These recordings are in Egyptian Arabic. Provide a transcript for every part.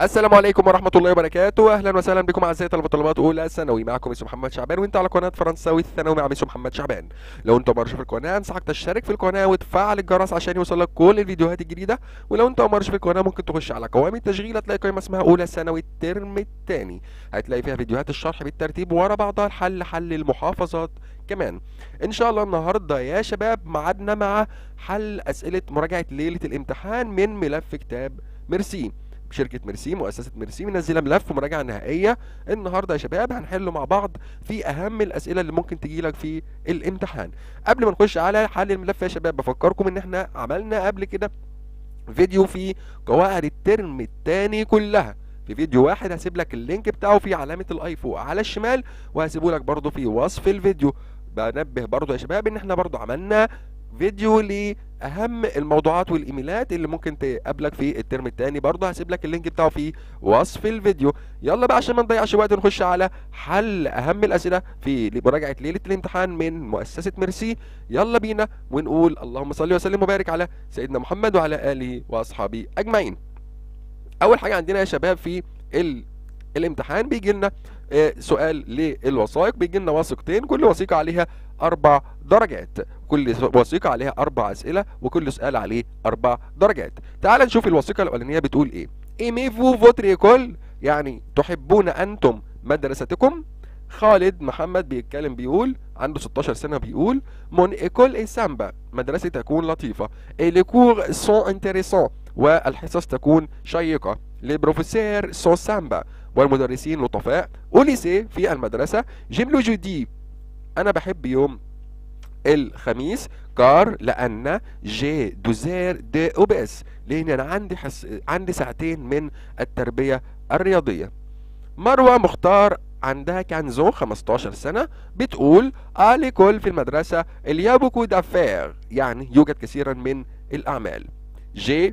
السلام عليكم ورحمة الله وبركاته أهلا وسهلا بكم أعزائي طلبة طلبات أولى ثانوي معكم ميسو محمد شعبان وأنت على قناة فرنساوي الثانوي مع ميسو محمد شعبان لو أنت مرش في القناة أنصحك تشترك في القناة وتفعل الجرس عشان يوصلك كل الفيديوهات الجديدة ولو أنت مرش في القناة ممكن تخش على قوائم التشغيل هتلاقي قائمة اسمها أولى ثانوي الترم الثاني هتلاقي فيها فيديوهات الشرح بالترتيب ورا بعضها الحل حل المحافظات كمان ان شاء الله النهارده يا شباب معادنا مع حل اسئله مراجعه ليله الامتحان من ملف كتاب ميرسي شركة ميرسي مؤسسة ميرسي منزلة ملف مراجعة نهائية النهاردة يا شباب هنحله مع بعض في أهم الأسئلة اللي ممكن تجيلك في الامتحان قبل ما نخش على حل الملف يا شباب بفكركم إن احنا عملنا قبل كده فيديو في قواعد الترم التاني كلها في فيديو واحد هسيب لك اللينك بتاعه في علامة الاي فوق على الشمال وهسيبه لك برضه في وصف الفيديو بنبه برضه يا شباب ان احنا برضه عملنا فيديو لاهم الموضوعات والايميلات اللي ممكن تقابلك في الترم الثاني برضه هسيب لك اللينك بتاعه في وصف الفيديو يلا بقى عشان ما نضيعش وقت نخش على حل اهم الاسئله في مراجعه ليله الامتحان من مؤسسه ميرسي يلا بينا ونقول اللهم صل وسلم وبارك على سيدنا محمد وعلى اله واصحابه اجمعين اول حاجه عندنا يا شباب في ال... الامتحان بيجي لنا آه، سؤال للوثائق بيجي لنا وثيقتين كل وثيقه عليها اربع درجات كل وثيقه عليها اربع اسئله وكل سؤال عليه اربع درجات تعال نشوف الوثيقه الاولانيه بتقول ايه ايميفو فوتر ايكول يعني تحبون انتم مدرستكم خالد محمد بيتكلم بيقول عنده 16 سنه بيقول مون ايكول اي سامبا مدرستي تكون لطيفه اي لي كور سون انتريسون والحصص تكون شيقه لي بروفيسور سون سامبا والمدرسين لطفاء وليسي في المدرسة جيم لو جودي أنا بحب يوم الخميس كار لأن جي دوزير دي أوبس لأن أنا عندي حس... عندي ساعتين من التربية الرياضية مروة مختار عندها كانزون 15 سنة بتقول آليكول في المدرسة اليا بوكو دافير يعني يوجد كثيرا من الأعمال جي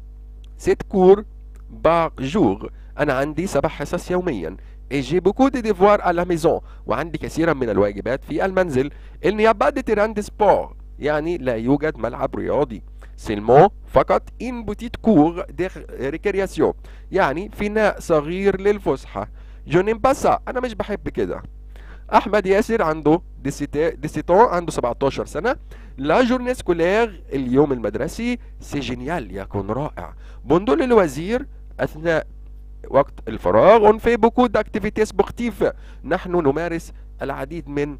سيت كور بار جور انا عندي سبع حصص يوميا اجي بوكو دي ديفوار على ميزون وعندي كثيرا من الواجبات في المنزل النيابات دي تيران دي سبور يعني لا يوجد ملعب رياضي سيلمون فقط ان بوتيت كور دي ريكرياسيون يعني فناء صغير للفسحة جونيم باسا انا مش بحب كده احمد ياسر عنده ديسيتون عنده 17 سنه لا جورني سكولير اليوم المدرسي سي جينيال يكون رائع بندول الوزير اثناء وقت الفراغ on fait beaucoup d'activités sportives نحن نمارس العديد من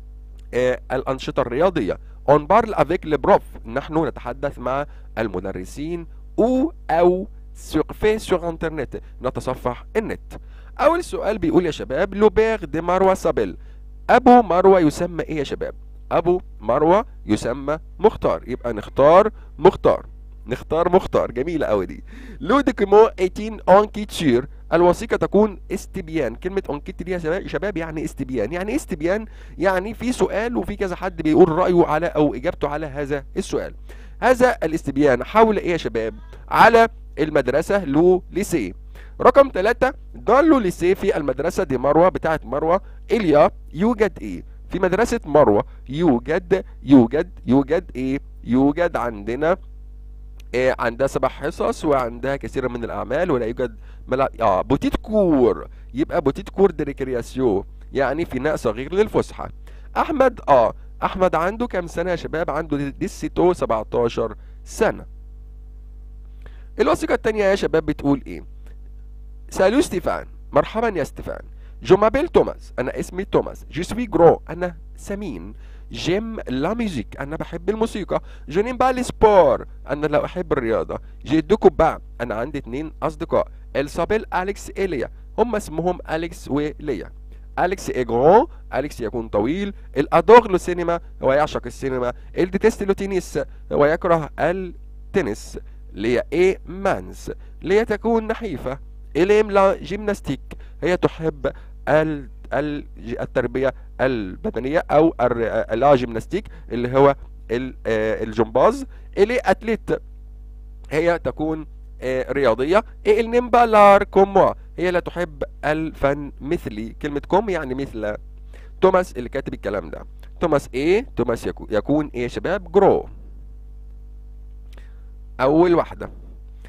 آه الأنشطة الرياضية on parle avec les profs نحن نتحدث مع المدرسين أو أو sur fait sur internet نتصفح النت أول سؤال بيقول يا شباب لوبير دي مروة سابيل أبو مروة يسمى إيه يا شباب أبو مروة يسمى مختار يبقى نختار مختار نختار مختار جميلة قوي دي لو دوكيمون 18 انكيتشير الوثيقة تكون استبيان كلمة انكيت دي يا شباب يعني استبيان يعني ايه استبيان يعني في سؤال وفي كذا حد بيقول رأيه على او اجابته على هذا السؤال هذا الاستبيان حول ايه يا شباب على المدرسة لو ليسي رقم ثلاثة دالو ليسي في المدرسة دي مروة بتاعت مروة إليا يوجد ايه في مدرسة مروة يوجد يوجد يوجد ايه يوجد عندنا إيه عندها سبع حصص وعندها كثيرا من الاعمال ولا يوجد ملا... اه بوتيت كور يبقى بوتيت كور دي ريكرياسيو يعني فناء صغير للفسحه احمد اه احمد عنده كام سنه يا شباب عنده ديسيتو 17 سنه الوثيقه الثانيه يا شباب بتقول ايه سالو ستيفان مرحبا يا ستيفان جو مابيل توماس انا اسمي توماس جو سوي جرو انا سمين جيم لا ميوزيك انا بحب الموسيقى جو نيم با سبور انا لا احب الرياضه جي دو كوبا انا عندي اتنين اصدقاء السابيل اليكس إليا هم اسمهم اليكس وليا اليكس اي جرون اليكس يكون طويل الادور لو سينما هو يعشق السينما الديتست لو تنس هو يكره التنس ليا اي مانز ليا تكون نحيفه إليم لا جيمناستيك هي تحب ال التربيه البدنيه او لا جيمناستيك اللي هو الجمباز اللي اتليت هي تكون رياضيه النمبالار كوموا هي لا تحب الفن مثلي كلمه كوم يعني مثل توماس اللي كاتب الكلام ده توماس ايه توماس يكون ايه يا شباب جرو اول واحده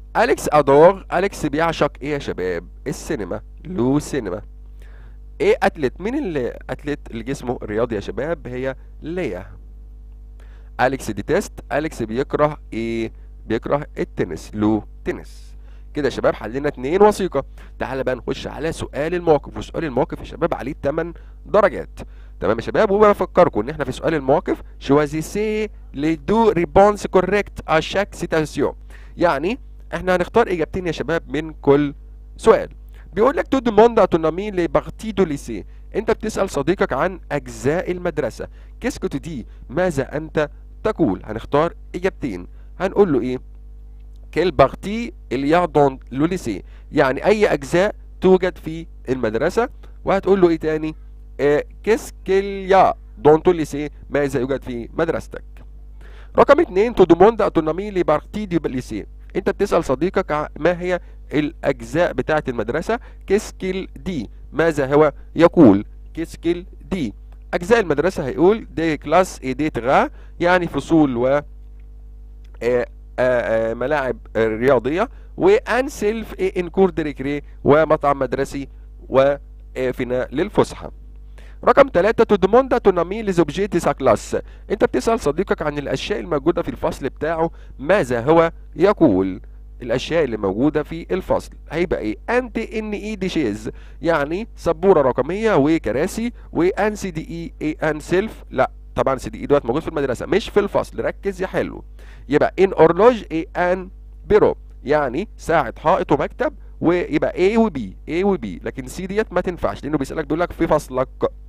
أليكس أدور أليكس بيعشق إيه يا شباب السينما لو سينما إيه أتلت مين اللي أتلت اللي جسمه رياضي يا شباب هي ليا أليكس ديتست أليكس بيكره إيه بيكره التنس لو تنس كده يا شباب حلينا اتنين وثيقة تعالى بقى نخش على سؤال الموقف وسؤال الموقف يا شباب عليه 8 درجات تمام يا شباب وبفكركم ان احنا في سؤال المواقف choisissez les deux réponses correctes à chaque citation يعني احنا هنختار اجابتين يا شباب من كل سؤال بيقول لك تو demande à ton ami les parties du lycée انت بتسأل صديقك عن اجزاء المدرسة كيسكو تدي ماذا انت تقول هنختار اجابتين هنقول له ايه كيل بارتي اللي y a dans le lycée يعني اي اجزاء توجد في المدرسة وهتقول له ايه تاني كيس كيل يا دون تو ليسي ماذا يوجد في مدرستك رقم اتنين تو دوموند اتونامي لي بارتي دي ليسي انت بتسأل صديقك ع- ما هي الاجزاء بتاعة المدرسة كيسكيل دي ماذا هو يقول كيسكيل دي اجزاء المدرسة هيقول دي كلاس اي دي تغا يعني فصول و آه، آه، آه، ملاعب آه، رياضية وان سيلف اي انكور ديريكري ومطعم مدرسي وفناء للفسحة رقم ثلاثة تو دوموندا تو نامي لي زوبجي دي سا كلاس انت بتسأل صديقك عن الاشياء الموجودة في الفصل بتاعه ماذا هو يقول الاشياء اللي موجودة في الفصل هيبقى ايه انت ان اي دي شيز يعني سبورة رقمية وكراسي وان سي دي اي اي ان سيلف لا طبعا سي دي اي دوت موجود في المدرسة مش في الفصل ركز يا حلو يبقى ان اورلوج اي ان بيرو يعني ساعة حائط ومكتب ويبقى A و B A و B لكن C ديت ما تنفعش لأنه بيسألك بيقول لك في فصلك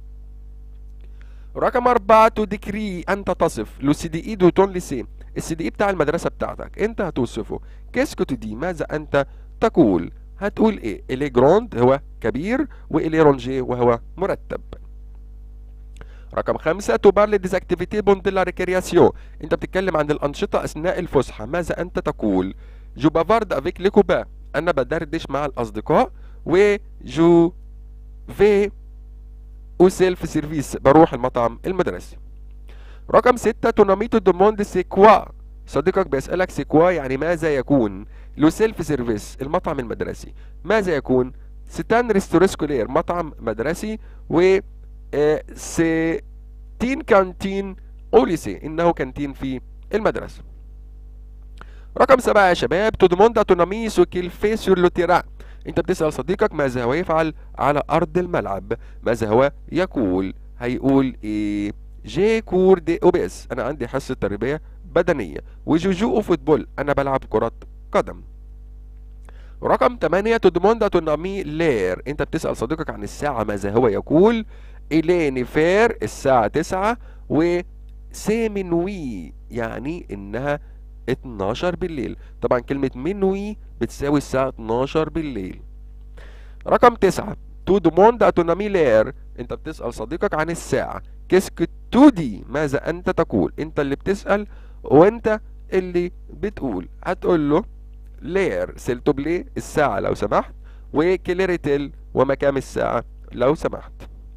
رقم أربعة تو ديكري أنت تصف لو سي دي إي دو تون ليسي السي دي إي بتاع المدرسة بتاعتك أنت هتوصفه كيسكو تو دي ماذا أنت تقول هتقول إيه إلي جراند هو كبير وإلي رونجي وهو مرتب رقم خمسة تبارلي ديز اكتيفيتي بون دي لا ريكرياسيون انت بتتكلم عن الانشطة اثناء الفسحة ماذا انت تقول جو بافارد افيك لي كوبا انا بدردش مع الاصدقاء و جو في او سيلف سيرفيس بروح المطعم المدرسي رقم ستة توناميتو دوموند سي كوا صديقك بيسألك سي كوا يعني ماذا يكون لو سيلف سيرفيس المطعم المدرسي ماذا يكون ستان ريستوري سكولير مطعم مدرسي و آه، سيتين كانتين او ليسي انه كانتين في المدرسة رقم سبعة يا شباب تو دوموند تونامي سو كيل في سور لو تيران انت بتسأل صديقك ماذا هو يفعل على ارض الملعب ماذا هو يقول هيقول ايه جي كور دي اوبيس انا عندي حصة تربية بدنية وجوجو فوتبول انا بلعب كرة قدم رقم 8 تو دوموند تونامي لير انت بتسأل صديقك عن الساعة ماذا هو يقول إليني فير الساعة 9 و سيمنوي يعني انها 12 بالليل طبعا كلمة منوي بتساوي الساعة 12 بالليل رقم 9 تو دوموند اتونامي لير انت بتسأل صديقك عن الساعة كيسك تو دي ماذا انت تقول انت اللي بتسأل وانت اللي بتقول هتقول له لير سيلتو بلي الساعة لو سمحت وكليريتيل ومكان الساعة لو سمحت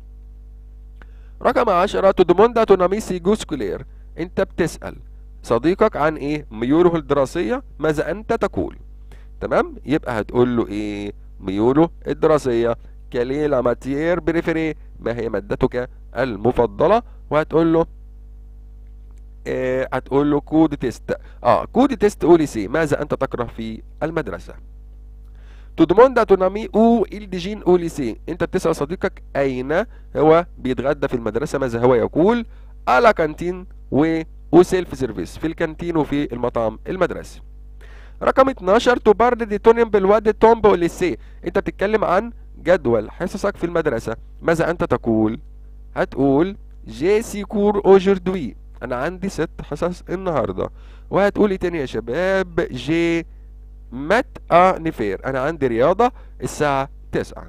رقم عشرة تدموندا توناميسي جوسكولير انت بتسأل صديقك عن ايه ميوله الدراسية ماذا انت تقول تمام يبقى هتقول له ايه ميوله الدراسية كالي لا ماتيير بريفيري ما هي مادتك المفضلة وهتقول له آه هتقول له كود تيست اه كود تيست اوليسي ماذا انت تكره في المدرسة تو دوموند تونامي او il ديجين او ليسي انت بتسأل صديقك اين هو بيتغدى في المدرسة ماذا هو يقول على كانتين و او سيلف سيرفيس في الكانتين وفي المطعم المدرسي رقم 12 تبرد دي تونيم بالواد تومب ليسي انت بتتكلم عن جدول حصصك في المدرسة ماذا انت تقول هتقول جي سي كور اوجردوي انا عندي ست حصص النهارده وهتقولي تاني يا شباب جي مات ا نفير انا عندي رياضة الساعة 9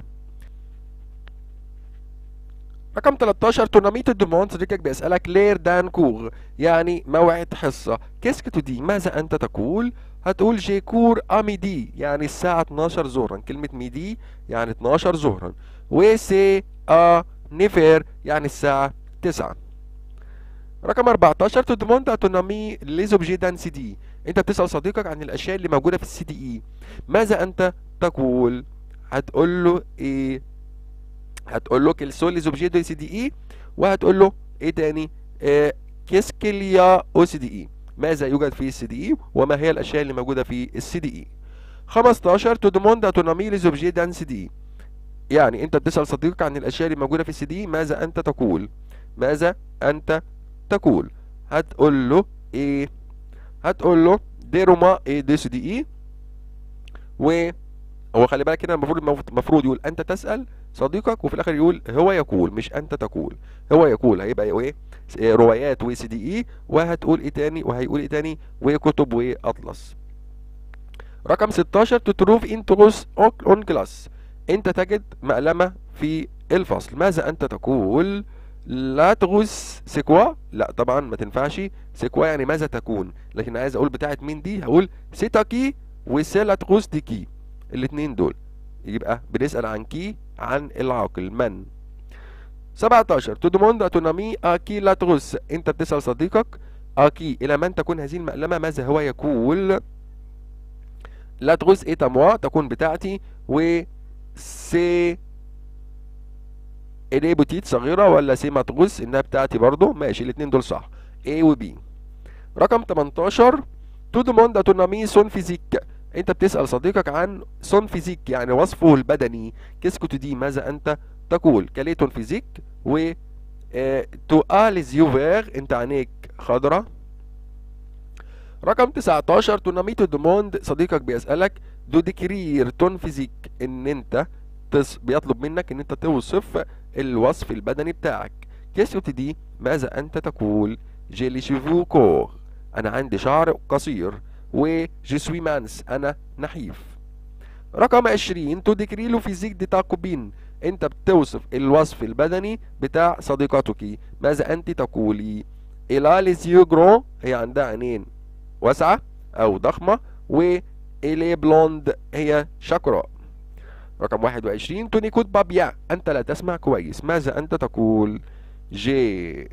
رقم 13 توناميت الدومون صديقك بيسألك لير دان كور يعني موعد حصة كيسك تو دي ماذا أنت تقول هتقول جي كور أميدي يعني الساعة 12 ظهرا كلمة ميدي يعني 12 ظهرا وسي ا نفير يعني الساعة 9 رقم 14 تو دوموند تونامي لي زوبجي دانسيتي انت بتسأل صديقك عن الاشياء اللي موجودة في السي دي اي ماذا انت تقول هتقول له ايه هتقول له كيل سون لي زوبجي دو سي دي اي وهتقول له ايه تاني آه كيس كيليا او سي دي اي ماذا يوجد في السي دي اي وما هي الاشياء اللي موجودة في السي دي اي 15 تو دوموند اتونامي لي زوبجي دان سي دي يعني انت بتسأل صديقك عن الاشياء اللي موجودة في السي دي ماذا انت تقول ماذا انت تقول هتقول له ايه هتقول له دي روما ايه دي سي دي اي و هو خلي بالك كده المفروض المفروض يقول انت تسأل صديقك وفي الاخر يقول هو يقول مش انت تقول هو يقول هيبقى ايه روايات و سي دي اي وهتقول ايه تاني وهيقول ايه تاني وكتب واطلس رقم 16 تتروف انتروس اون كلاس انت تجد مقلمة في الفصل ماذا انت تقول لا تغوس سيكوا لا طبعا ما تنفعش سيكوا يعني ماذا تكون لكن عايز اقول بتاعت مين دي هقول سيتاكي وسيلا تغوس دي كي الاتنين دول يبقى بنسأل عن كي عن العاقل من 17 تو دوموند اتونامي اكي لا تغوس انت بتسأل صديقك اكي الى من تكون هذه المقلمة ماذا هو يقول لا تغوس ايه تموا تكون بتاعتي و سي ايه بوتيت صغيرة ولا سي متغوس انها بتاعتي برضو ماشي الاتنين دول صح A و B رقم 18 تو دوموند اتونامي سون فيزيك انت بتسأل صديقك عن سون فيزيك يعني وصفه البدني كيسكو دي ماذا انت تقول كاليتون فيزيك و اه تو اليز يوفير انت عينيك خضرة رقم 19 توناميتو دوموند صديقك بيسألك دو ديكرير تون فيزيك ان انت تص... بيطلب منك ان انت توصف الوصف البدني بتاعك كيسيو دي ماذا انت تقول جيلي شيفو كور انا عندي شعر قصير و جسوي مانس انا نحيف رقم 20 تو ديكريلو فيزيك دي تاكوبين انت بتوصف الوصف البدني بتاع صديقتك ماذا انت تقولي إلا ليزيو جرو هي عندها عينين واسعة او ضخمة و إلي بلوند هي شقراء رقم 21 تونيكوت بابيا أنت لا تسمع كويس ماذا أنت تقول جي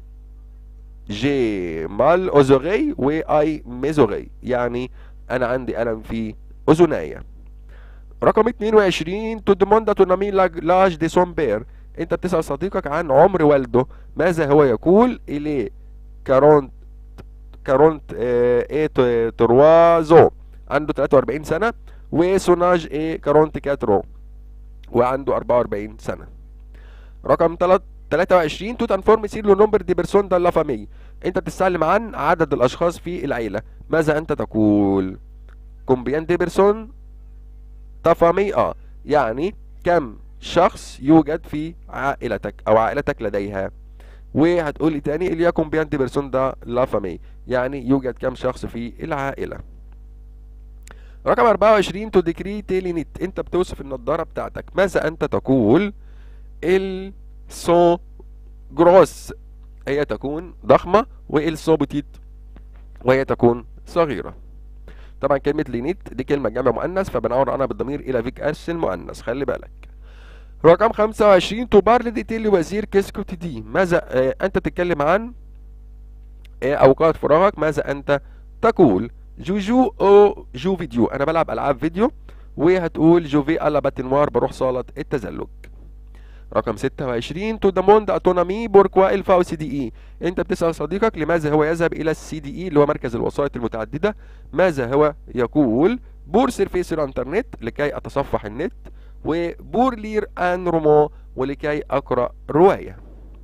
جي مال أوزوغي وآي ميزوغي يعني أنا عندي ألم في أذناي رقم 22 تو دوموندا تونامي لاج دي سون بير أنت بتسأل صديقك عن عمر والده ماذا هو يقول إلي كارونت كارونت ايه تروازو عنده 43 سنة وسوناج ايه كارونت كاترو وعنده 44 سنة رقم 23 توت انفورم سير لو نمبر دي بيرسون دا لا فامي انت بتستعلم عن عدد الاشخاص في العيلة ماذا انت تقول كومبيان دي بيرسون تا فامي اه يعني كم شخص يوجد في عائلتك او عائلتك لديها وهتقولي تاني اللي يكون بيان دي بيرسون دا لا فامي يعني يوجد كم شخص في العائلة رقم 24 تو ديكري تيلينيت انت بتوصف النضارة بتاعتك ماذا انت تقول ال سو جروس هي تكون ضخمة وال سو بوتيت وهي تكون صغيرة طبعا كلمة لينيت دي كلمة جمع مؤنث فبنعور انا بالضمير الى فيك اس المؤنث خلي بالك رقم 25 تبار لديتيل وزير كيسكو دي ماذا آه انت تتكلم عن آه اوقات فراغك ماذا انت تقول جوجو او جو فيديو انا بلعب العاب فيديو وهتقول جوفي الا باتنوار بروح صالة التزلج رقم 26 تو داموند اتونامي بوركوا الفا سي دي اي انت بتسال صديقك لماذا هو يذهب الى السي دي اي اللي هو مركز الوسائط المتعدده ماذا هو يقول بور سيرفيس الانترنت لكي اتصفح النت وبور لير ان رومو ولكي اقرا روايه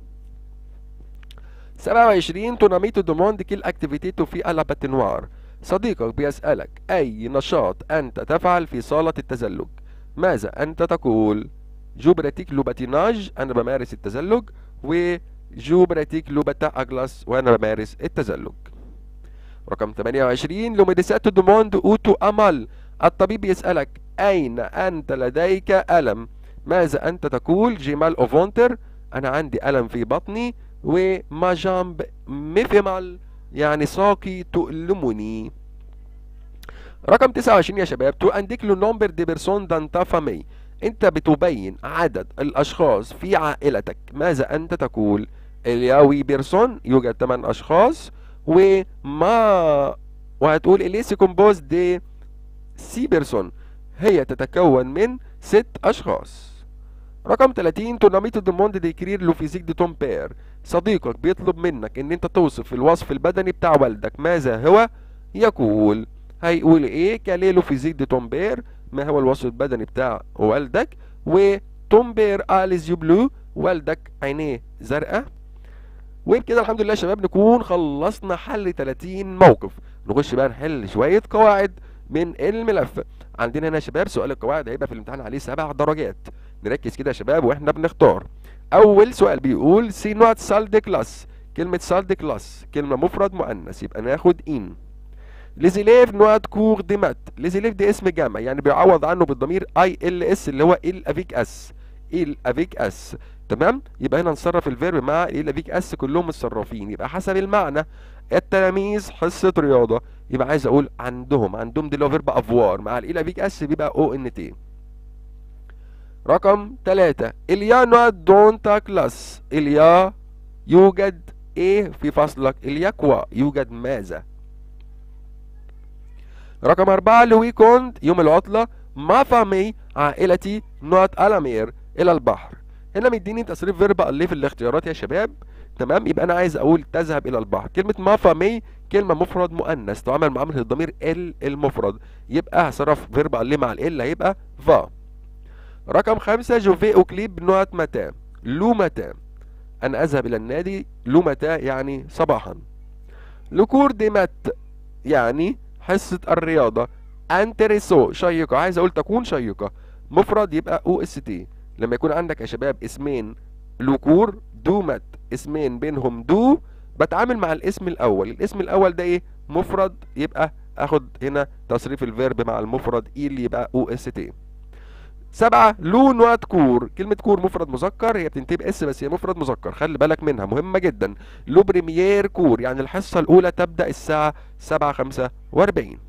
27 توناميتو دوموند كيل اكتيفيتيتو في الا باتنوار صديقك بيسألك أي نشاط أنت تفعل في صالة التزلج ماذا أنت تقول جو براتيك لو باتيناج أنا بمارس التزلج وجو براتيك لو باتا أجلاس وأنا بمارس التزلج رقم 28 لو ميديساتو دوموند أوتو أمال الطبيب يسألك أين أنت لديك ألم ماذا أنت تقول جمال أوفونتر أنا عندي ألم في بطني وما جامب ميفيمال يعني ساقي تؤلمني رقم 29 يا شباب تو انديك لو نمبر دي بيرسون دانتا فامي انت بتبين عدد الاشخاص في عائلتك ماذا انت تقول الياوي بيرسون يوجد 8 اشخاص وما وهتقول اليسي كومبوز دي سي بيرسون هي تتكون من ست اشخاص رقم 30 توناميت دو موند ديكرير لو فيزيك دي توم بير صديقك بيطلب منك ان انت توصف الوصف البدني بتاع والدك ماذا هو يقول هيقول ايه كاليلو فيزيك دي توم بير ما هو الوصف البدني بتاع والدك وتوم بير اليز يو بلو والدك عينيه زرقاء وبكده الحمد لله يا شباب نكون خلصنا حل 30 موقف نخش بقى نحل شويه قواعد من الملف عندنا هنا يا شباب سؤال القواعد هيبقى في الامتحان عليه سبع درجات نركز كده يا شباب واحنا بنختار اول سؤال بيقول سي نوت سال دي كلاس كلمه سال دي كلاس كلمه مفرد مؤنث يبقى ناخد ان ليزيليف نوت كور دي مات ليزيليف دي اسم جمع يعني بيعوض عنه بالضمير اي ال اس اللي هو ال افيك اس ال افيك اس تمام يبقى هنا نصرف الفيرب مع ال افيك اس كلهم متصرفين يبقى حسب المعنى التلاميذ حصه رياضه يبقى عايز اقول عندهم عندهم دي اللي هو فيرب افوار مع ال افيك اس بيبقى او ان تي رقم ثلاثة اليا نوت دونتا كلاس اليا يوجد ايه في فصلك اليكوا يوجد ماذا رقم أربعة لوي كونت يوم العطلة ما فامي عائلتي نوت ألامير إلى البحر هنا مديني تصريف فيرب اللي في الاختيارات يا شباب تمام يبقى أنا عايز أقول تذهب إلى البحر كلمة ما فامي كلمة مفرد مؤنث تعمل معاملة الضمير ال المفرد يبقى هصرف فيرب اللي مع ال هيبقى فا رقم خمسة جوفي أوكليب نوت متى لو متى أنا أذهب إلى النادي لو متى يعني صباحا لكور دي مات يعني حصة الرياضة انتريسو شيقة عايز اقول تكون شيقة مفرد يبقى او اس تي لما يكون عندك يا شباب اسمين لوكور دومت اسمين بينهم دو بتعامل مع الاسم الاول الاسم الاول ده ايه مفرد يبقى اخد هنا تصريف الفيرب مع المفرد اي اللي يبقى او اس تي سبعة لو نوات كور كلمة كور مفرد مذكر هي بتنتهي باس بس هي مفرد مذكر خلي بالك منها مهمة جدا لو بريمير كور يعني الحصة الأولى تبدأ الساعة سبعة خمسة وأربعين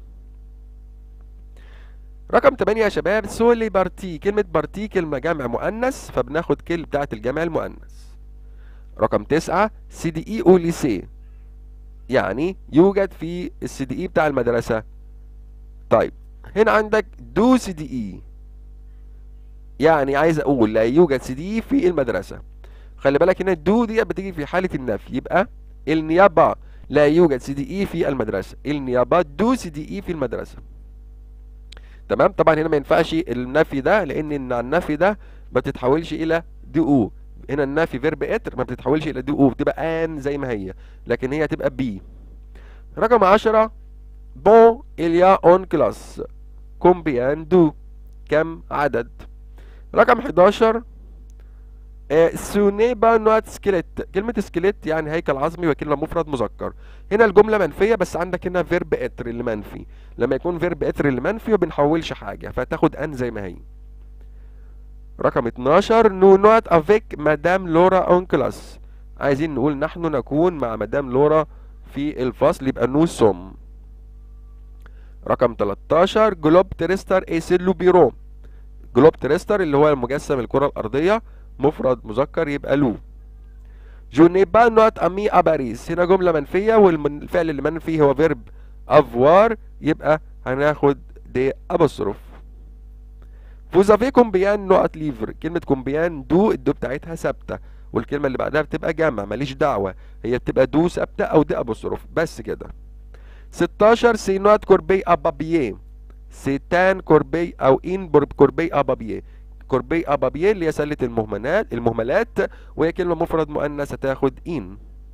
رقم 8 يا شباب سولي بارتي كلمة بارتي كلمة جمع مؤنث فبناخد كلمة بتاعة الجمع المؤنث رقم 9 سي دي اي او ليسي يعني يوجد في السي دي اي بتاع المدرسة طيب هنا عندك دو سي دي اي يعني عايز اقول لا يوجد سي دي في المدرسة خلي بالك هنا دو دي بتيجي في حالة النفي يبقى النيابة لا يوجد سي دي اي في المدرسة النيابة دو سي دي اي في المدرسة تمام طبعا هنا ما ينفعش النفي ده لان النفي ده ما بتتحولش الى دي او هنا النفي فيرب اتر ما بتتحولش الى دي او بتبقى ان زي ما هي لكن هي تبقى بي رقم 10 بون اليا اون كلاس كومبيان دو كم عدد رقم 11 سونيبا نوت سكيلت كلمة سكيلت يعني هيكل عظمي وكلمة مفرد مذكر هنا الجملة منفية بس عندك هنا فيرب اتر اللي منفي لما يكون فيرب اتر اللي منفي ما بنحولش حاجة فتاخد ان زي ما هي رقم 12 نو نوت افيك مدام لورا اون كلاس عايزين نقول نحن نكون مع مدام لورا في الفصل يبقى نو سوم رقم 13 جلوب تريستر ايسيلو بيرو جلوب تريستر اللي هو المجسم الكرة الأرضية مفرد مذكر يبقى لو جو ني با نوت امي ا باريس هنا جملة منفية والفعل اللي منفي هو فيرب افوار يبقى هناخد دي ابوستروف فوزافي كومبيان نوت ليفر كلمة كومبيان دو الدو بتاعتها ثابتة والكلمة اللي بعدها بتبقى جمع ماليش دعوة هي بتبقى دو ثابتة أو دي أبوستروف بس كده 16 سي نوت كوربي أبابييه سيتان كوربي أو إن كوربي أبابييه كوربي أبابييه اللي هي سلة المهملات المهملات وهي كلمة مفرد مؤنث هتاخد إن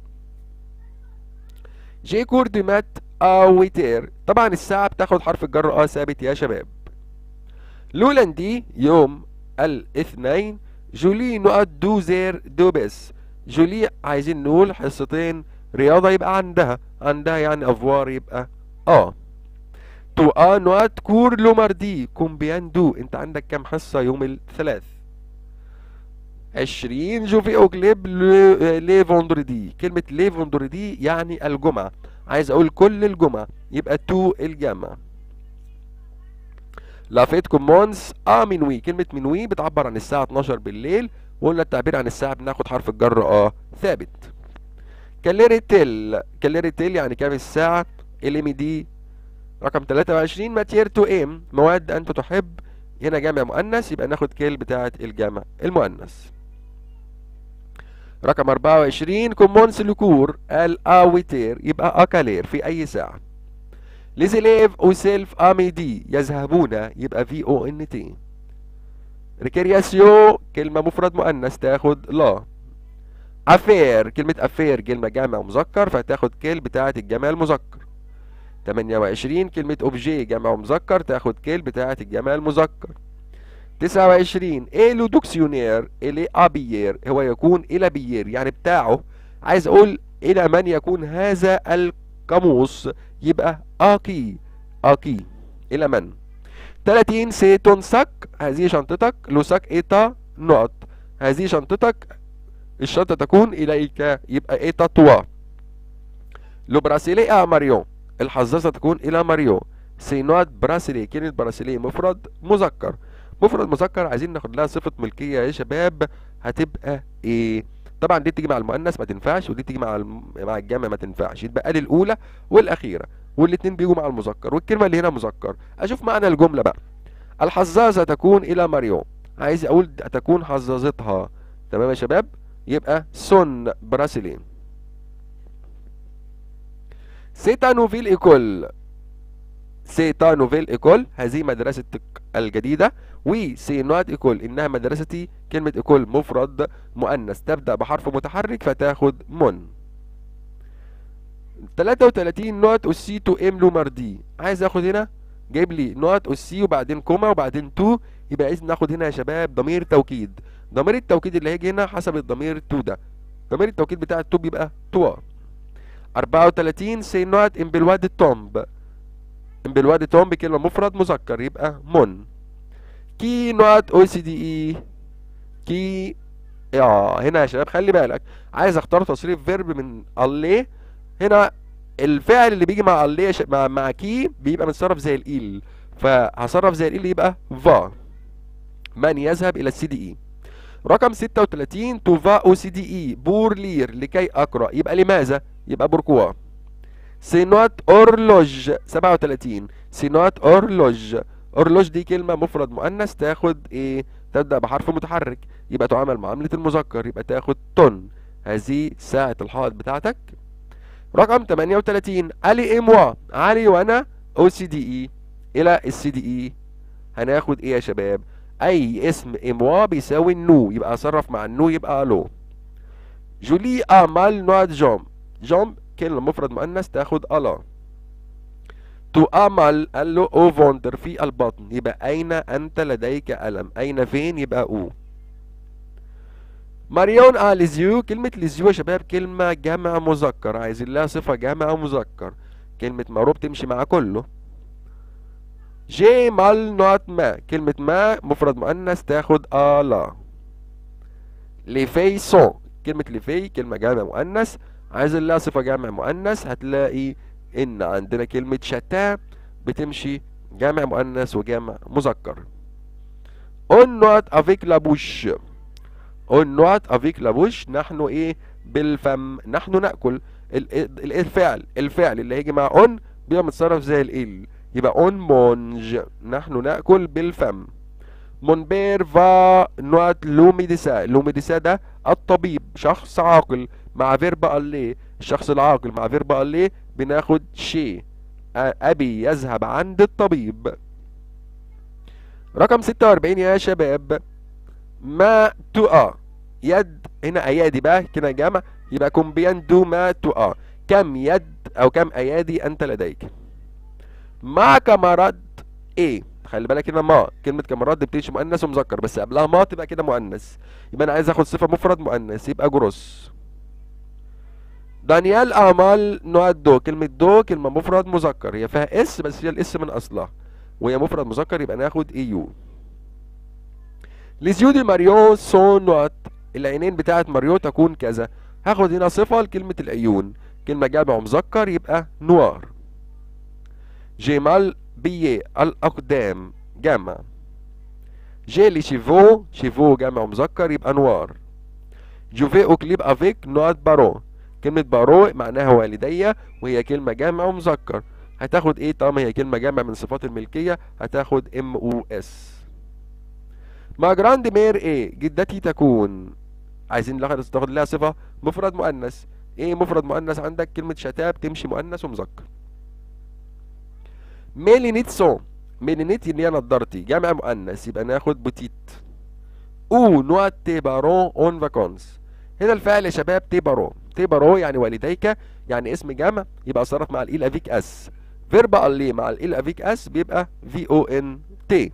جي كورديمات أويتير طبعا الساعة بتاخد حرف الجر اه ثابت يا شباب لولاندي يوم الاثنين جولي نقط دو زير دو بس جولي عايزين نقول حصتين رياضة يبقى عندها عندها يعني افوار يبقى اه تو ا نقط كور لو ماردي كومبيان دو انت عندك كام حصة يوم الثلاث عشرين جوفي اوكليب لي فوندردي كلمة لي فوندردي يعني الجمعة عايز اقول كل الجمعة يبقى تو الجمعة لافيت كومونس اه منوي كلمة منوي بتعبر عن الساعة 12 بالليل وقلنا التعبير عن الساعة بناخد حرف الجر اه ثابت كاليري تيل كاليري تيل يعني كام الساعة الام دي رقم 23 ماتير تو ام مواد انت تحب هنا جمع مؤنث يبقى ناخد كيل بتاعه الجمع المؤنث رقم 24 كومونس لكور الاويتير يبقى اكالير في اي ساعه ليزيليف او سيلف اميدي يذهبون يبقى في او ان تي ريكرياسيو كلمه مفرد مؤنث تاخد لا افير كلمه افير كلمه جمع مذكر فتاخد كيل بتاعه الجمع المذكر 28 كلمة اوبجي جمع مذكر تاخد كيل بتاعة الجمع المذكر 29 إلو دوكسيونير إلي أبيير هو يكون إلى بيير يعني بتاعه عايز أقول إلى من يكون هذا القاموس يبقى أكي أكي إلى من 30 سيتون سك هذه شنطتك لوسك إيتا نقط هذه شنطتك الشنطة تكون إليك يبقى إيتا توا لو براسيلي ماريون الحظاظة تكون إلى ماريو سينوات براسيلي كلمة براسيلي مفرد مذكر مفرد مذكر عايزين ناخد لها صفة ملكية يا شباب هتبقى إيه؟ طبعا دي تيجي مع المؤنث ما تنفعش ودي تيجي مع الم... مع الجمع ما تنفعش يتبقى لي الأولى والأخيرة والاتنين بيجوا مع المذكر والكلمة اللي هنا مذكر أشوف معنى الجملة بقى الحظاظة تكون إلى ماريو عايز أقول تكون حظاظتها تمام يا شباب يبقى سون براسيلي سيتا نوفيل ايكول سيتا نوفيل ايكول هذه مدرستك الجديدة وسينوات ايكول انها مدرستي كلمة ايكول مفرد مؤنث تبدأ بحرف متحرك فتاخد من 33 نوت اوسي تو ام لو ماردي عايز اخد هنا جايب لي نوت اوسي وبعدين كوما وبعدين تو يبقى عايز ناخد هنا يا شباب ضمير توكيد ضمير التوكيد اللي هيجي هنا حسب الضمير تو ده ضمير التوكيد بتاع التو بيبقى توا 34 سي نوت ام بالواد تومب ام بالواد تومب كلمة مفرد مذكر يبقى من كي نوت او سي دي اي كي اه هنا يا شباب خلي بالك عايز اختار تصريف فيرب من الله هنا الفعل اللي بيجي مع الله ش... مع مع كي بيبقى متصرف زي الايل فهصرف زي الايل يبقى فا من يذهب الى السي دي اي رقم 36 توفا او سي دي اي بور لير لكي اقرا يبقى لماذا يبقى بوركوا سينوات اورلوج 37 سينوات اورلوج اورلوج دي كلمه مفرد مؤنث تاخد ايه تبدا بحرف متحرك يبقى تعامل معامله المذكر يبقى تاخد تون هذه ساعه الحائط بتاعتك رقم 38 علي اموا علي وانا او سي دي اي الى السي دي اي هناخد ايه يا شباب اي اسم اموا بيساوي النو يبقى اصرف مع النو يبقى الو جولي امال نواد جوم جوم كلمة مفرد مؤنث تاخد ألا تؤمل قال له او فوندر في البطن يبقى أين أنت لديك ألم أين فين يبقى أو ماريون آه ليزيو كلمة ليزيو يا شباب كلمة جمع مذكر عايزين لها صفة جمع مذكر كلمة مارو بتمشي مع كله جي مال نوت ما كلمة ما مفرد مؤنث تاخد ألا ليفي سون كلمة ليفي كلمة جمع مؤنث عايز لها صفة جمع مؤنث هتلاقي ان عندنا كلمة شتا بتمشي جمع مؤنث وجمع مذكر on not avec la bouche on not avec la bouche نحن ايه بالفم نحن ناكل ال- ال- الفعل الفعل اللي هيجي مع on بيبقى متصرف زي ال يبقى on mange نحن ناكل بالفم mon père va not l'humidisa l'humidisa ده الطبيب شخص عاقل مع فيرب الله الشخص العاقل مع فيرب الله بناخد شيء أبي يذهب عند الطبيب رقم 46 يا شباب ما تؤى يد هنا ايادي بقى كده جمع يبقى كومبيان دو ما تؤى كم يد او كم ايادي انت لديك مع كامارات ايه خلي بالك هنا ما كلمة كامارات دي بتمشي مؤنث ومذكر بس قبلها ما تبقى كده مؤنث يبقى انا عايز اخد صفة مفرد مؤنث يبقى جروس دانيال امال نوع دو كلمة دو كلمة مفرد مذكر هي فيها اس بس هي الاس من اصلها وهي مفرد مذكر يبقى ناخد ايو ليزيو دي ماريو سون نوت العينين بتاعت ماريو تكون كذا هاخد هنا صفة لكلمة العيون كلمة جمع مذكر يبقى نوار جمال بيه الأقدام جمع جي لي شيفو شيفو جمع مذكر يبقى نوار جوفي اوكليب افيك نوت بارو كلمة بارو معناها والدية وهي كلمة جمع مذكر هتاخد ايه طالما هي كلمة جمع من صفات الملكية هتاخد ام او اس ما جراند مير ايه جدتي تكون عايزين ناخد تاخد لها صفة مفرد مؤنث ايه مفرد مؤنث عندك كلمة شتاب تمشي مؤنث ومذكر ميلينيت سون ميلينيت اللي هي نضارتي جمع مؤنث يبقى ناخد بوتيت او نوع تيبارون اون فاكونس هنا الفعل يا شباب تيبارون تيبارو يعني والديك يعني اسم جمع يبقى صرف مع الإل افيك اس فيرب الي مع الإل افيك اس بيبقى في او ان تي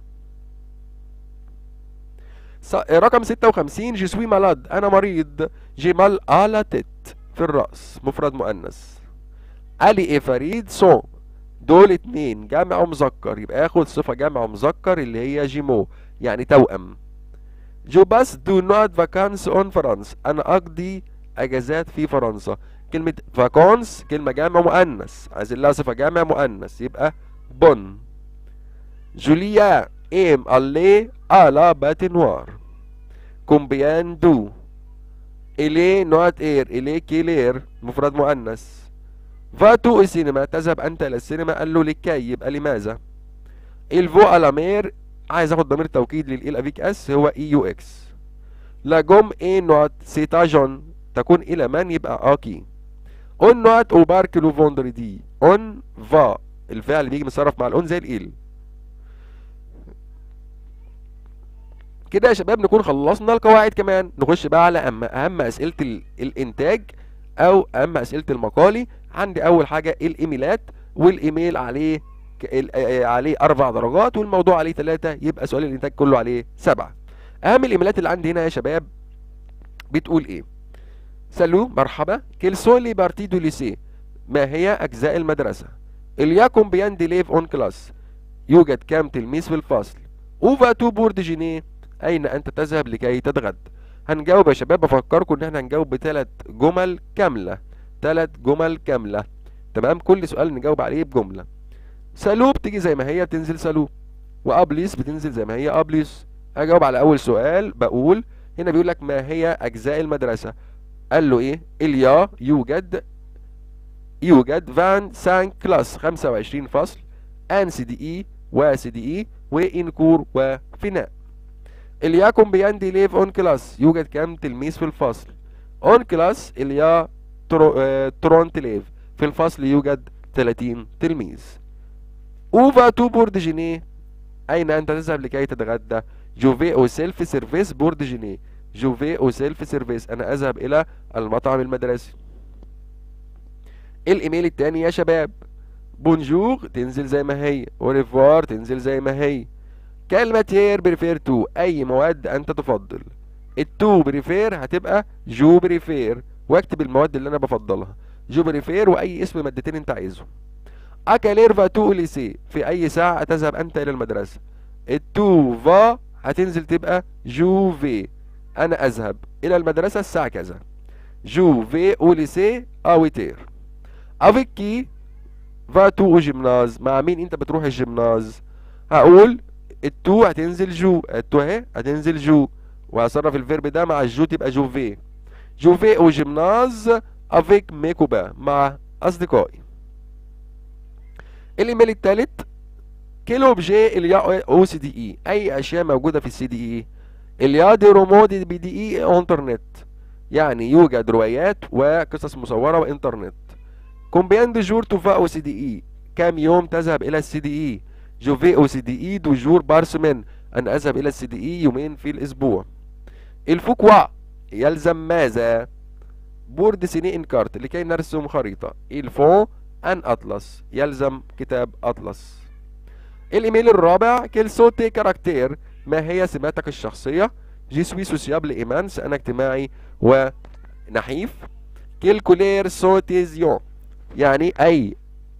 رقم 56 جي سوي مالاد انا مريض جي مال على تيت في الراس مفرد مؤنث علي ايه فريد سون دول اتنين جمع مذكر يبقى اخد صفة جمع مذكر اللي هي جيمو يعني توأم جو باس دو نوت فاكانس اون فرانس انا اقضي اجازات في فرنسا كلمة فاكونس كلمة جمع مؤنث عايزين لها صفة جمع مؤنث يبقى بون جوليا ام الي على باتنوار كومبيان دو إليه نوت إير إليه كيلير مفرد مؤنث فاتو السينما تذهب أنت إلى السينما قال له لكي يبقى لماذا الفو ألامير عايز اخد ضمير توكيد للإل أفيك أس هو إي يو إكس لا جوم إي نوت سيتا جون تكون إلى من يبقى آكي اون نوت أو بارك لو فوندردي اون فا الفعل بيجي متصرف مع الأون زي الإل كده يا شباب نكون خلصنا القواعد كمان نخش بقى على أهم, أهم أسئلة ال... الإنتاج أو أهم أسئلة المقالي عندي أول حاجة الإيميلات والإيميل عليه عليه أربع درجات والموضوع عليه ثلاثة يبقى سؤال الإنتاج كله عليه سبعة أهم الإيميلات اللي عندي هنا يا شباب بتقول إيه سالو مرحبا كيل سون لي بارتي دو ليسي ما هي أجزاء المدرسة إلياكم بيان دي ليف أون كلاس يوجد كام تلميذ في الفصل أوفا تو بورد جينيه أين أنت تذهب لكي تتغدى هنجاوب يا شباب بفكركم إن احنا هنجاوب بثلاث جمل كاملة ثلاث جمل كاملة تمام كل سؤال نجاوب عليه بجملة سالو بتيجي زي ما هي بتنزل سالو وابليس بتنزل زي ما هي ابليس اجاوب على اول سؤال بقول هنا بيقول لك ما هي اجزاء المدرسه قال له ايه اليا يوجد يوجد فان سان كلاس 25 فصل ان سي دي اي و سي دي اي وانكور وفناء الياكم بيان دي ليف اون كلاس يوجد كام تلميذ في الفصل اون كلاس اليا ترو اه ترون تليف في الفصل يوجد 30 تلميذ اوفا تو بورد جينيه اين انت تذهب لكي تتغدى جوفي او سيلف سيرفيس بورد جينيه جوفي او سيلف سيرفيس انا اذهب الى المطعم المدرسي الايميل التاني يا شباب بونجور تنزل زي ما هي اوريفوار تنزل زي ما هي كلمة هير بريفير تو اي مواد انت تفضل التو بريفير هتبقى جو بريفير واكتب المواد اللي انا بفضلها جو بريفير واي اسم مادتين انت عايزهم اكالير فاتو ليسي في اي ساعة تذهب انت الى المدرسة التو فا هتنزل تبقى جو في انا اذهب الى المدرسة الساعة كذا جو في او ليسي اويتير افيك كي فاتو او جيمناز مع مين انت بتروح الجيمناز هقول التو هتنزل جو التو اهي هتنزل جو وهصرف الفيرب ده مع الجو تبقى جو في جو في او جيمناز افيك ميكوبا مع اصدقائي الايميل الثالث كيلو اوبجي اليا او سي دي اي اي اشياء موجوده في السي دي اي اليا دي رومودي بي دي اي انترنت يعني يوجد روايات وقصص مصوره وانترنت كومبيان دي جور توفا او سي دي اي كم يوم تذهب الى السي دي اي جوفي او سي دي اي دو جور بارسمن ان اذهب الى السي دي اي يومين في الاسبوع الفوكوا يلزم ماذا بورد سيني انكارت لكي نرسم خريطه الفون ان اطلس يلزم كتاب اطلس الايميل الرابع كيل صوتي كاركتير ما هي سماتك الشخصيه جي سوي سوسيابل ايمانس انا اجتماعي ونحيف كيل كولير سوتيزيون يعني اي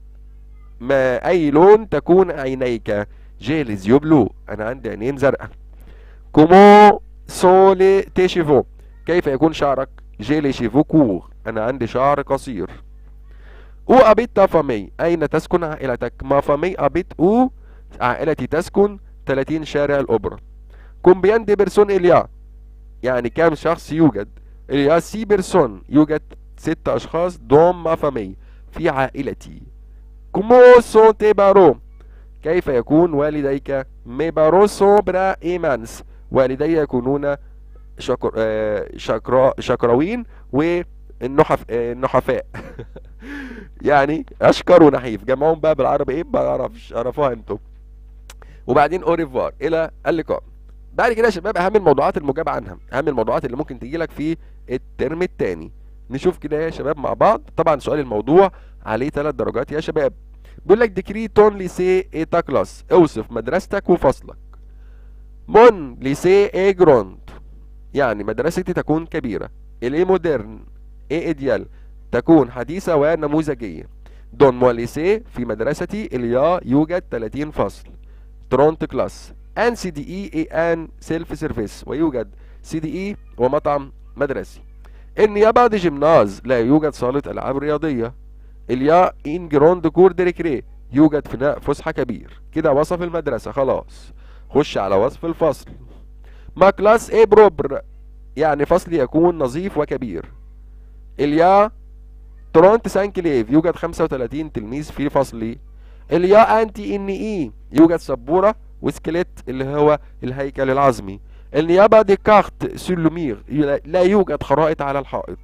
ما اي لون تكون عينيك جي ليزيو بلو انا عندي عينين زرقاء كومو سولي تيشيفو كيف يكون شعرك جي لي شيفو كور انا عندي شعر قصير او ابيت فامي اين تسكن عائلتك ما فامي ابيت او عائلتي تسكن 30 شارع الاوبرا كومبيان دي بيرسون اليا يعني كم شخص يوجد اليا سي بيرسون يوجد ست اشخاص دوم ما فامي في عائلتي كومو سون تي بارو كيف يكون والديك مي بارو سون برا ايمانس والدي يكونون شكر آه، شكرا شكراوين والنحف آه، النحفاء يعني اشكر ونحيف جمعهم بقى بالعربي ايه ما اعرفش عرفوها انتم وبعدين اوريفوار الى اللقاء بعد كده يا شباب اهم الموضوعات المجاب عنها اهم الموضوعات اللي ممكن تجي لك في الترم الثاني نشوف كده يا شباب مع بعض طبعا سؤال الموضوع عليه ثلاث درجات يا شباب بيقول لك ديكري تون ليسي ايتا كلاس اوصف مدرستك وفصلك مون ليسي اي جروند يعني مدرستي تكون كبيرة الي مودرن اي ايديال تكون حديثة ونموذجية دون موا ليسي في مدرستي اليا يوجد 30 فصل ترونت كلاس ان سي دي اي اي ان سيلف سيرفيس ويوجد سي دي اي ومطعم مدرسي النيابة دي جيمناز لا يوجد صالة ألعاب رياضية اليا إن جروند كور دي ريكري يوجد فناء فسحة كبير كده وصف المدرسة خلاص خش على وصف الفصل ما كلاس ايه بروبر يعني فصل يكون نظيف وكبير اليا ترونت سانكليف يوجد 35 تلميذ في فصلي اليا انتي ان اي يوجد سبورة وسكليت اللي هو الهيكل العظمي النيابة دي كارت سور لومير لا يوجد خرائط على الحائط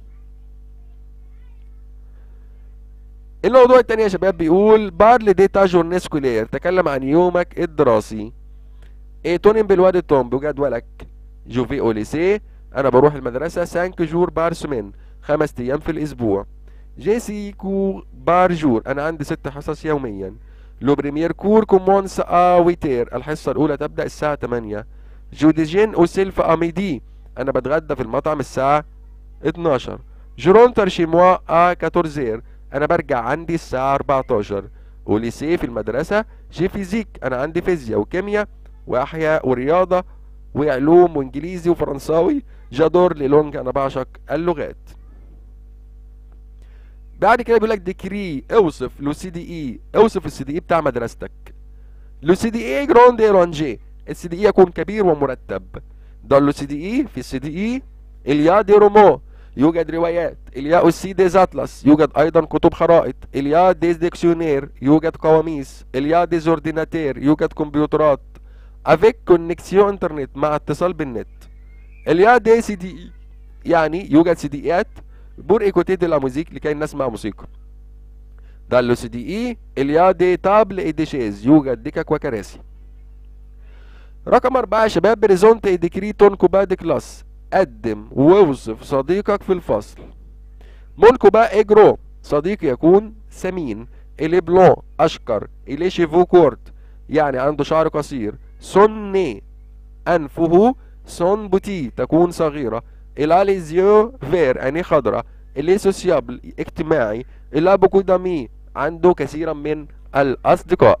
الموضوع التاني يا شباب بيقول بارل ديتا جورني سكولير تكلم عن يومك الدراسي ايه تونين بالواد توم بجدولك جوفي اوليسي انا بروح المدرسة سانك جور بار سمين خمس ايام في الاسبوع جيسي كور بار جور انا عندي ست حصص يوميا لو بريمير كور كومونس ا ويتير الحصة الاولى تبدأ الساعة 8 جوديجين او سيلف اميدي انا بتغدى في المطعم الساعة 12 جرونتر شي موا ا 14 انا برجع عندي الساعة 14 وليسي في المدرسة جي فيزيك انا عندي فيزياء وكيمياء واحياء ورياضة وعلوم وانجليزي وفرنساوي جادور ليلونج انا بعشق اللغات بعد كده بيقول لك ديكري اوصف لو سي دي اي اوصف السي دي اي بتاع مدرستك لو سي دي اي جراند رانجي السي دي اي يكون كبير ومرتب ده لو سي دي اي في السي دي اي اليا دي رومو يوجد روايات اليا اوسي ديز اطلس يوجد ايضا كتب خرائط اليا ديز ديكسيونير يوجد قواميس اليا ديز اورديناتير يوجد كمبيوترات افيك كونكسيون انترنت مع اتصال بالنت اليا دي سي دي اي يعني يوجد سي دي ايات بور ايكوتي دي لا موزيك لكي نسمع موسيقى ده لو سي دي اي اليا دي تابل اي دي شيز يوجد دكك وكراسي رقم أربعة يا شباب بريزونت ديكريتون كوبا كلاس قدم واوصف صديقك في الفصل مونكو بقى اجرو صديق يكون سمين إلي بلون أشقر إلي شيفو كورت يعني عنده شعر قصير سوني أنفه سون بوتي تكون صغيرة إلا ليزيو فير عينيه خضرة إلي سوسيابل اجتماعي إلا بوكو دامي عنده كثيرا من الأصدقاء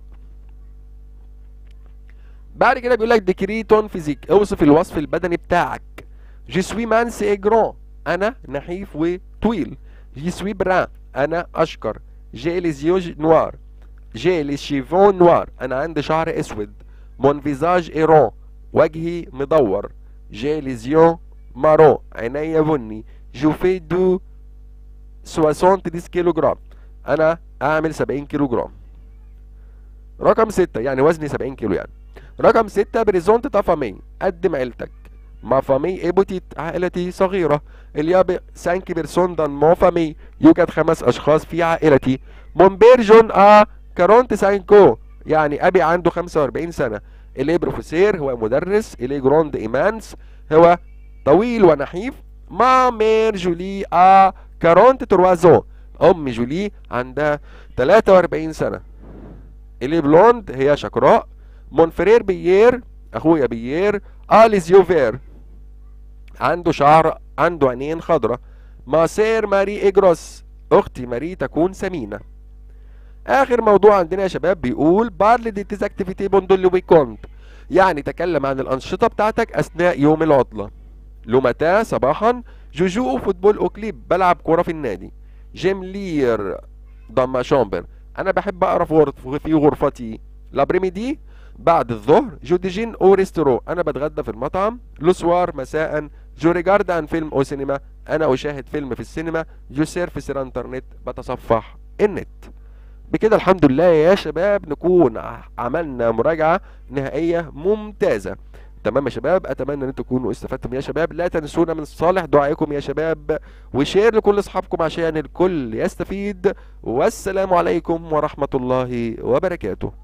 بعد كده بيقول لك ديكريتون فيزيك اوصف الوصف البدني بتاعك جي سوي مانس اي جران انا نحيف وطويل جي سوي بران انا اشقر جي ليزيو نوار جي لي شيفون نوار انا عندي شعر اسود مون فيزاج ايرون وجهي مدور جي ليزيون مارون عينيا بني جو في دو 70 كيلو جرام انا اعمل 70 كيلو جرام رقم ستة يعني وزني 70 كيلو يعني رقم ستة بريزونت تافامي قدم عيلتك ما فامي ايبوتيت عائلتي صغيرة الياب سانك بيرسون دان مو فامي يوجد خمس اشخاص في عائلتي مون بير جون ا كارونت سانكو يعني ابي عنده 45 سنة الي بروفيسير هو مدرس الي جروند ايمانس هو طويل ونحيف ما مير جولي ا كارونت تروازون ام جولي عندها 43 سنة الي بلوند هي شقراء مونفرير بيير اخويا بيير اليز يوفير عنده شعر عنده عينين خضرة ماسير ماري اجروس اختي ماري تكون سمينة اخر موضوع عندنا يا شباب بيقول بارل دي تيز اكتيفيتي بوندو ويكوند يعني تكلم عن الانشطة بتاعتك اثناء يوم العطلة لومتا صباحا جوجو فوتبول او كليب بلعب كورة في النادي جيم لير ضم شامبر انا بحب اقرا في غرفتي لابريميدي بعد الظهر جوديجين او ريستورو انا بتغدى في المطعم لوسوار مساء جو ريجارد عن فيلم او سينما انا اشاهد فيلم في السينما جو سيرف سير انترنت بتصفح النت بكده الحمد لله يا شباب نكون ع- عملنا مراجعة نهائية ممتازة تمام يا شباب اتمنى ان انتم تكونوا استفدتم يا شباب لا تنسونا من صالح دعائكم يا شباب وشير لكل اصحابكم عشان الكل يستفيد والسلام عليكم ورحمة الله وبركاته